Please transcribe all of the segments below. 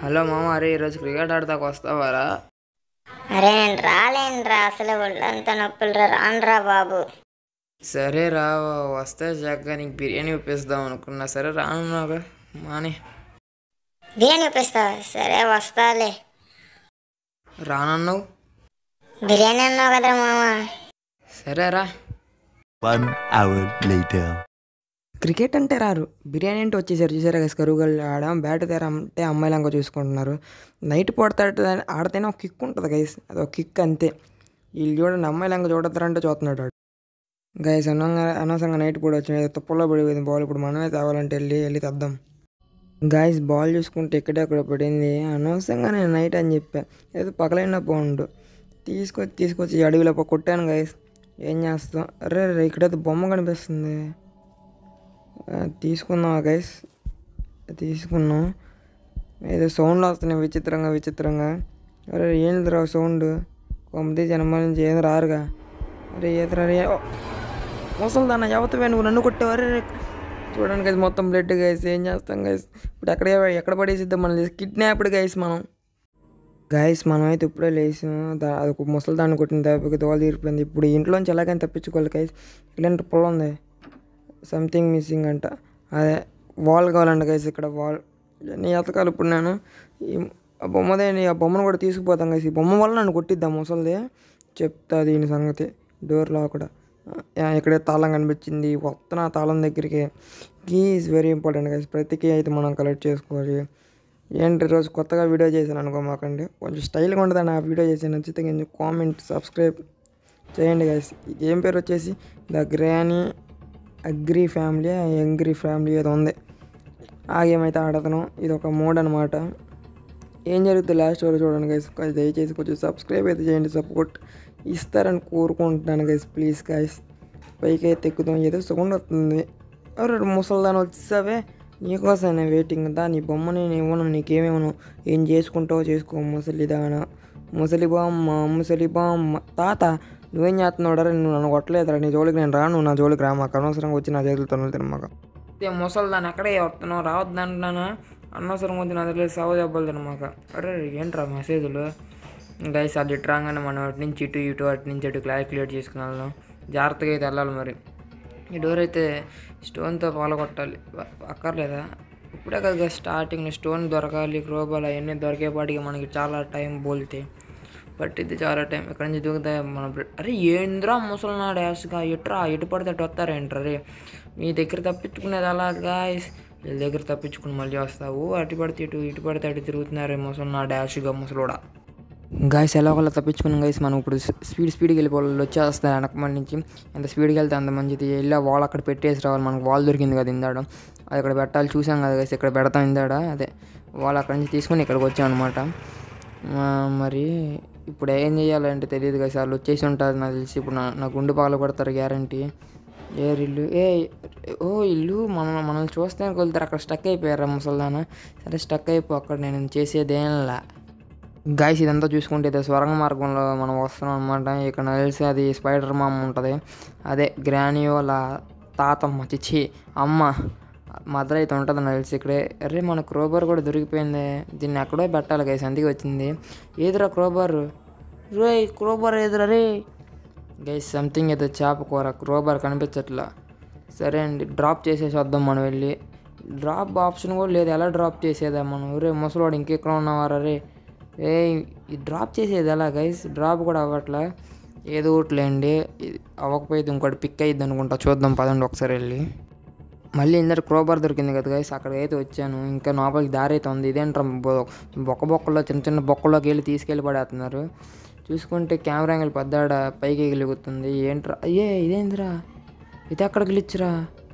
Hello మామ అరే ఈరోజు క్రికెట్ ఆడతాకు వస్తావారా అరే నేను రాలేనురా అసలు ఒళ్ళంతా నొప్పులురా రానురా బాబు సరే రా వస్తే చక్కగా నీకు బిర్యానీ ఇప్పిస్తాం అనుకున్నా సరే రానున్నావుగా మానే బిర్యానీ ఇప్పిస్తావా సరే వస్తాలే రానన్నావు బిర్యానీ అన్నావు కదరా మామ సరే రా One hour later. క్రికెట్ అంటే రారు బిర్యానీ అంటే వచ్చేసారు చూసారా కదా కరువుగల్ ఆడ బ్యాట్ తేరా అంటే అమ్మాయిలంగా చూసుకుంటున్నారు నైట్ పూడతాడు ఆడితేనే ఒక కిక్ ఉంటుంది గైస్ అది ఒక కిక్ అంతే వీళ్ళు చూడండి అమ్మాయిలంగా చూడతారంటే చూస్తున్నాడు వాడు గైస్ అనంగా అనవసరంగా నైట్ పూడ వచ్చింది తుప్పలో పడిపోయింది బాల్ ఇప్పుడు మనమే తేవాలంటే వెళ్ళి వెళ్ళి తెద్దాం గాయస్ బాల్ చూసుకుంటే ఎక్కడెక్కడ పడింది అనవసరంగా నేను నైట్ అని చెప్పా ఏదో పగలైనా బాగుండు తీసుకొచ్చి తీసుకొచ్చి ఈ అడవిలో పో- కొట్టాను గాయస్ ఏం చేస్తాం అరే రే ఇక్కడైతే బొమ్మ కనిపిస్తుంది ఆ, తీసుకుందాం గైస్ తీసుకున్నాం ఏదో సౌండ్లు వస్తున్నాయి విచిత్రంగా విచిత్రంగా అరే ఏంటిరా సౌండ్ కొమ్మది జనమ నుంచి ఏదో రారుగా అరే ఏదిరా రే ముసలిదాన్న ఎవతవే నువ్వు నన్ను కొట్టేవారే చూడండి గైస్ మొత్తం బ్లడ్ గైస్ ఏం చేస్తాం గైస్ ఇప్పుడు ఎక్కడ ఎక్కడ పడేసిద్దాం మనం కిడ్నాప్డ్ గైస్ మనం గైస్ మనం అయితే ఇప్పుడే లేసాం దా- అది ఒక ముసలి దాన్ని కొట్టిన దెబ్బకి దోల తీరిపోయింది ఇప్పుడు ఇంట్లోంచి ఎలాగైనా తప్పించుకోవాలి గైస్ ఇలాంటి పొలం ఉంది సంథింగ్ మిస్సింగ్ అంట అదే వాల్ కావాలంట గైస్ ఇక్కడ వాల్ నీ ఎతకాలి ఇప్పుడు నేను ఈ ఆ బొమ్మదే నీ ఆ బొమ్మను కూడా తీసుకుపోతాం గైస్ ఈ బొమ్మ వల్ల నన్ను కొట్టిద్దాం ముసలిదే చెప్తా దీని సంగతి డోర్లో కూడా ఇక్కడే తాళం కనిపించింది వస్తున్న ఆ తాళం దగ్గరికి key is very important guys ప్రతి కీ అయితే మనం కలెక్ట్ చేసుకోవాలి ఏంటి రోజు కొత్తగా వీడియో చేశాను అనుకోమాకండి కొంచెం స్టైల్గా ఉంటుందని ఆ వీడియో చేసి నచ్చితే కొంచెం కామెంట్ సబ్స్క్రైబ్ చేయండి గైస్ ఈ గేమ్ పేరు వచ్చేసి the granny angry family angry family ఏదో ఉంది ఆ గేమ్ అయితే ఆడుతున్నాం ఇది ఒక మోడ్ అనమాట ఏం జరుగుతుంది లాస్ట్ వరకు చూడండి గైస్ దయచేసి కొంచెం సబ్స్క్రైబ్ అయితే చేయండి సపోర్ట్ ఇస్తారని కోరుకుంటున్నాను గైస్ ప్లీజ్ గైస్ పైకి అయితే ఎక్కుదాం ఏదో సౌండ్ వస్తుంది ఎవరు ముసల్దాని వచ్చేసావే నీకోసం నేను వెయిటింగ్ దా నీ బొమ్మని నేను ఇవ్వను నీకేమేమను ఏం చేసుకుంటావో చేసుకో ముసలిదాన ముసలి బామ్మ ముసలి బామ్మ తాత నువ్వేం చేస్తున్నావు రా నువ్వు నన్ను కొట్టలేదురా నీ జోలికి నేను రాను నువ్వు నా జోలికి రా మాకు అనవసరంగా వచ్చి నా చేతులతో తినమాక ఇదే ముసలిదాన్ని అక్కడే వస్తున్నావు రావద్దు అంటున్నాను అనవసరం కొంచెం నా దగ్గర సవ దెబ్బలు తినమాక అరే ఏంట్రా మెసేజ్లు గైస్ అది ఇటు రాగానే మనం అటు నుంచి ఇటు ఇటు అటు నుంచి అటు క్లారిక్యులేట్ చేసుకుని వెళ్దాం జాగ్రత్తగా అయితే వెళ్ళాలి మరి ఈ డోర్ అయితే స్టోన్తో పాలగొట్టాలి వ- అక్కర్లేదా ఇప్పుడే కదా స్టార్టింగ్ స్టోన్ దొరకాలి క్రోబాల్ అవన్నీ దొరికేపాటికి మనకి చాలా టైం బోల్తే పట్టిద్ది చాలా టైం ఇక్కడ నుంచి దూకుతా మన బ్ర- అరే ఏంద్రా ముసలినా డాష్గా ఎట్రా ఎటు పడితే అటు వస్తారేంట్రా రే మీ దగ్గర తప్పించుకునేది అలా గాయస్ వీళ్ళ దగ్గర తప్పించుకుని మళ్ళీ వస్తావు అటు పడితే ఇటు ఇటు పడితే అటు తిరుగుతున్నారే ముసలినా డాష్గా ముసలోడా గాయస్ ఎలా ఒకలా తప్పించుకున్నాం గైస్ మనం ఇప్పుడు స్పీడ్ స్పీడ్కి వెళ్ళిపోవాలి వచ్చేస్తాయి వెనకమంది నుంచి ఎంత స్పీడ్కి వెళ్తే అంత మంచిది వెళ్ళి ఆ వాల్ అక్కడ పెట్టేసి రావాలి మనకు వాల్ దొరికింది కదా ఇందాడ అది ఇక్కడ పెట్టాలి చూసాం కదా గైస్ ఇక్కడ పెడతాం ఇందాడ అదే వాల్ అక్కడ నుంచి తీసుకొని ఇక్కడికి వచ్చాం అనమాట మరి ఇప్పుడు ఏం చేయాలంటే తెలియదు కదా వాళ్ళు వచ్చేసి ఉంటుంది నాకు తెలిసి ఇప్పుడు నా నా గుండు పగల కొడతారు గ్యారంటీ ఏ ఇల్లు ఏ ఓ ఇల్లు మనం మనల్ని చూస్తే వెళ్తారు అక్కడ స్టక్ అయిపోయారా ముసల్దాన సరే స్టక్ అయిపో అక్కడ నేను చేసేదేంలా గాయస్ ఇదంతా చూసుకుంటే ఇదే స్వరంగ మార్గంలో మనం వస్తున్నాం అనమాట ఇక్కడ నాకు తెలిసి అది స్పైడర్ మామ్ ఉంటుంది అదే గ్రానియోల తాతమ్మ చిచ్చి అమ్మ మదర్ అయితే ఉంటుంది నాకు తెలిసి ఇక్కడే అరే మన క్రోబార్ కూడా దొరికిపోయింది దీన్ని ఎక్కడో పెట్టాలి గైస్ అందుకే వచ్చింది ఏదిరా క్రోబార్ రే క్రోబార్ ఏదిరా రే గైస్ సంథింగ్ ఏదో చేప కూర క్రోబార్ కనిపించట్లా సరే అండి డ్రాప్ చేసేసి వద్దాం మనం వెళ్ళి డ్రాప్ ఆప్షన్ కూడా లేదు ఎలా డ్రాప్ చేసేదా మనం రే ముసలోడు ఇంకెక్కడ ఉన్నవారా రే ఏ ఈ డ్రాప్ చేసేది ఎలా గైస్ డ్రాప్ కూడా అవ్వట్లా ఏదో ఒకటిలేండి ఇది అవ్వకపోతే ఇంకోటి పిక్ అయ్యిద్ది అనుకుంటా చూద్దాం పదండి ఒకసారి వెళ్ళి మళ్ళీ ఇందరు క్రోబార్ దొరికింది కదా గైస్ అక్కడికి అయితే వచ్చాను ఇంకా లోపలికి దారి అయితే ఉంది ఇదేంట్రా బొ- బొక్క బొక్కల్లో చిన్న చిన్న బొక్కల్లోకి వెళ్ళి తీసుకెళ్ళి పడేస్తున్నారు చూసుకుంటే కెమెరా యాంగిల్ పెద్దాడ పైకి ఎగులుగుతుంది ఏంట్రా అయ్యే ఇదేందిరా ఇది ఎక్కడ గిలిచ్చిరా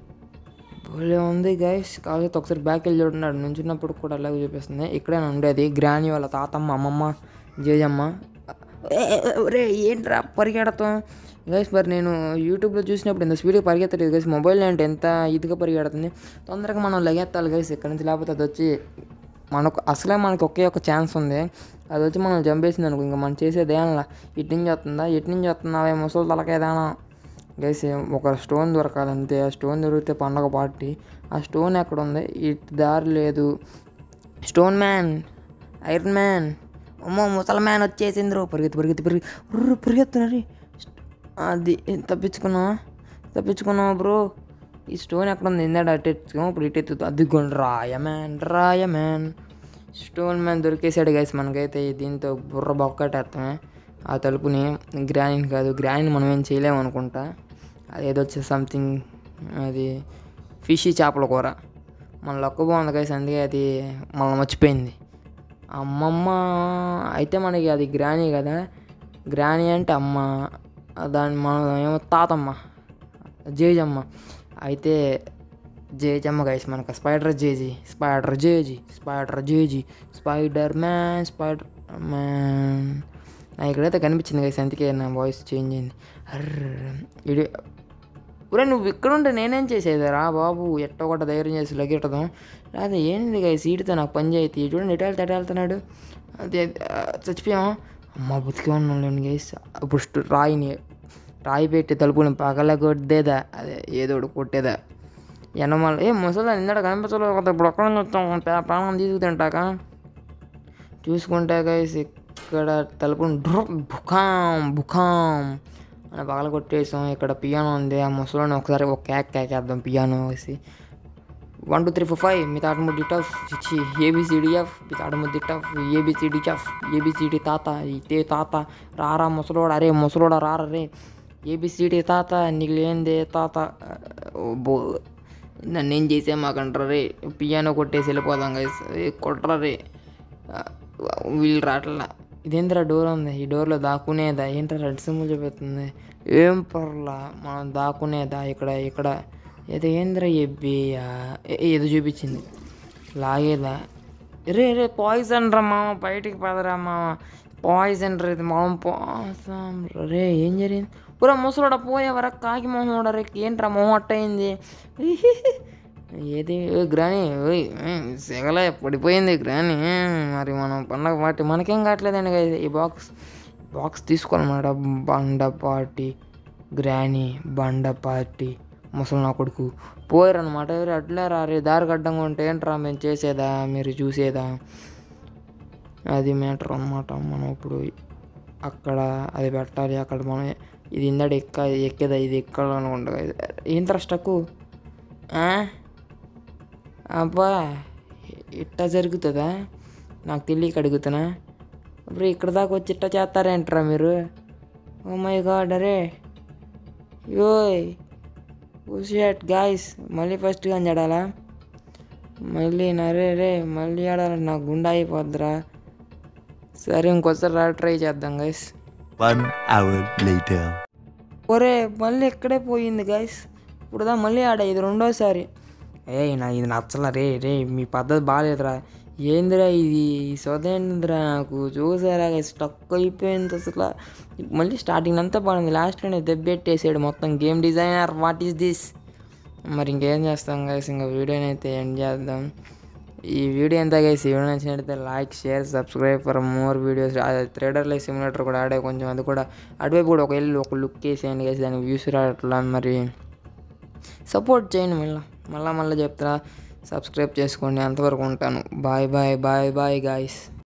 భలే ఉంది గైస్ కాకపోతే ఒకసారి బ్యాక్ వెళ్ళి చూడండి నుంచున్నప్పుడు కూడా అలాగే చూపిస్తుంది ఇక్కడే ఉండేది గ్రాని వాళ్ళ తాతమ్మ అమ్మమ్మ జేజమ్మ ఏ, ఏ, ఏ, రే ఏంట్రా పరిగెడతాం గైస్ మరి నేను యూట్యూబ్లో చూసినప్పుడు ఇంత స్పీడ్గా పరిగెత్తలేదు గైస్ మొబైల్ అంటే ఎంత ఇదిగా పరిగెడుతుంది తొందరగా మనం లగెత్తాలి గైస్ ఇక్కడ నుంచి లేకపోతే అది వచ్చి మనకు అసలే మనకి ఒకే ఒక ఛాన్స్ ఉంది అది వచ్చి మనం చంపేసింది అనుకో ఇంకా మనం చేసేది ఏమన్నా ఇటు నుంచి వస్తుందా ఇటు నుంచి వస్తున్నావే ముసలి తలకేదానా గైస్ ఒక స్టోన్ దొరకాలి అంతే ఆ స్టోన్ దొరికితే పండగ పార్టీ ఆ స్టోన్ ఎక్కడ ఉంది ఇటు దారి లేదు స్టోన్ మ్యాన్ ఐరన్ మ్యాన్ అమ్మో ముసలి మ్యాన్ వచ్చేసింది పరిగెత్తి పరిగెత్తి పరిగెత్తి ఉర్రు, పరిగెత్తున్నారు అది తప్పించుకున్నావా తప్పించుకున్నావా బ్రో ఈ స్టోన్ ఎక్కడ ఉంది ఇందాడ అటు ఎత్తుకో ఇప్పుడు ఇటు ఎత్తు అదిగోండి రాయ మ్యాన్ రాయ మ్యాన్ స్టోన్ మ్యాన్ దొరికేసాడు గైస్ మనకైతే దీంతో బుర్ర బొక్కటేస్తామే ఆ తలుపుని గ్రానీని కాదు గ్రానీని మనం ఏం చేయలేము అనుకుంటా అదేదో వచ్చే సంథింగ్ అది ఫిషీ చేపల కూర మన లొక్క బాగుంది గైస్ అందుకే అది మనల్ని మర్చిపోయింది అమ్మమ్మ అయితే మనకి అది గ్రానీ కదా గ్రానీ అంటే అమ్మ దాని మనం ఏమో తాతమ్మ జేజమ్మ అయితే జేజమ్మ గైస్ మనకు స్పైడర్ జేజీ స్పైడర్ జేజీ స్పైడర్ జేజీ స్పైడర్ మ్యాన్ స్పైడర్ మ్యాన్ నాకు ఇక్కడైతే కనిపించింది గైస్ అందుకే నా వాయిస్ చేంజ్ అయింది అర్ర ఇది ఒరే నువ్వు ఇక్కడ ఉంటే నేనేం చేసేదిరా బాబు ఎట్టో ఒకటి ధైర్యం చేసి లగెట్టదాం లేదా ఏంది గా సీటుతో నాకు పని చేయి చూడండి ఎటు వెళ్తే ఎటు వెళ్తున్నాడు అదే ఆ, చచ్చిపోయాం అమ్మ బతికే ఉన్నాం గైస్ ఇప్పుడు స్టు- రాయిని రాయి పెట్టి తలుపుని పగల కొట్టేదా అదే ఏదో ఒకటి కొట్టేదా ఎనమాల ఏ ముసలా నిన్నడ కనిపించలేదు కదా ఇప్పుడు ఒక్కడ వచ్చాం ప్రాణం తీసుకుతింటాక చూసుకుంటే గైస్ ఇక్కడ తలుపుని డ్రు బుకాం బుకాం అని పగల కొట్టేసాం ఇక్కడ పియానో ఉంది ఆ ముసలోని ఒకసారి ఒక క్యాక్ క్యాకేద్దాం పియానో వేసి one two three four five మీ తాట ముద్ది టఫ్ చిచ్చి ఏబిసిడిఎఫ్ మీ తాట ముద్ది టఫ్ ఏబిసిడి టఫ్ ఏబిసిడి తాత ఇతే తాత రారా ముసలోడా అరే ముసలోడా రారా రే ఏబిసిడి తాత నీకు లేనిదే తాత ఓ బో నన్ను ఏం చేసే మాకంటారా రే పియానో కొట్టేసి వెళ్ళిపోదాం గైస్ కొట్టరా రే ఆ, వీళ్ళు రావట్లా ఇదేంద్రా డోర్ ఉంది ఈ డోర్లో దాక్కునేదా ఏంట్రా రెడ్ సింబల్ చూపిస్తుంది ఏం పర్లా మనం దాక్కునేదా ఇక్కడ ఇక్కడ ఏదో ఏంద్రా ఎబ్బియా ఏదో చూపించింది లాగేదా రే రే పాయిజన్ రా మామ బయటికి పదరా మామ పాయిజన్ రా ఇది మనం పోసాం రా. రే ఏం జరిగింది పురా ముసలోడ పోయేవరా కాకి మొహం రే ఏంట్రా మొహం అట్టయింది ఏది ఓయ్ గ్రాని ఓయ్ ఏం సెగలే పడిపోయింది గ్రాని మరి మనం పండగ పార్టీ మనకేం కావట్లేదండి guys. ఈ బాక్స్ బాక్స్ తీసుకోవాలన్నమాట బండ పార్టీ గ్రాని బండ పార్టీ ముసలి నా కొడుకు పోయారనమాట ఎవరు అట్లే రా రే దారి గడ్డంగా ఉంటే ఏంట్రా మేము చేసేదా మీరు చూసేదా అది మ్యాటర్ అనమాట మనం ఇప్పుడు అక్కడ అది పెట్టాలి అక్కడ మనం ఇది ఇందాడ ఎక్క ఎక్కేదా ఇది ఎక్కాలనుకుంటా ఏంట్రా స్టక్కు ఆ? అబ్బా ఇట్టా జరుగుతుందా నాకు తెలియక అడుగుతున్నా ఇప్పుడు ఇక్కడ దాకా వచ్చి ఇట్టా చేస్తారేంట్రా మీరు ఓ మై గాడ్ అరే యోయ్ షట్ గాయస్ మళ్ళీ ఫస్ట్ కానీ ఆడాలా మళ్ళీ నరే రే మళ్ళీ ఆడాలి నాకు గుండె అయిపోద్దిరా సరే ఇంకోసారి రా ట్రై చేద్దాం గైస్ One hour later. ఒరే మళ్ళీ ఎక్కడే పోయింది గైస్ ఇప్పుడుదా మళ్ళీ ఆడ ఇది రెండోసారి ఏ నా ఇది నచ్చలా రే రే మీ పద్ధతి బాగాలేదురా ఏందిరా ఇది ఈ సొదేంద్రా నాకు చూసారా స్టక్ అయిపోయింది అసలు మళ్ళీ స్టార్టింగ్ అంతా బాగుంది లాస్ట్లోనే దెబ్బెట్టేసాడు మొత్తం game designer what is this మరి ఇంకేం చేస్తాం గైస్ ఇంకా వీడియోని అయితే ఎండ్ చేద్దాం ఈ వీడియో ఎంత గైస్ ఈ వీడియో నచ్చినట్లయితే like share subscribe for more videos థ్రెడర్ లైఫ్ సిమ్యులేటర్ కూడా ఆడే కొంచెం అది కూడా అటువైపు కూడా ఒక వెళ్ళి ఒక లుక్ వేసేయండి గైస్ దానికి వ్యూస్ రావట్లా మరి సపోర్ట్ చేయండి మళ్ళీ మళ్ళీ మళ్ళీ చెప్తా సబ్స్క్రైబ్ చేసుకోండి అంతవరకు ఉంటాను bye bye bye bye guys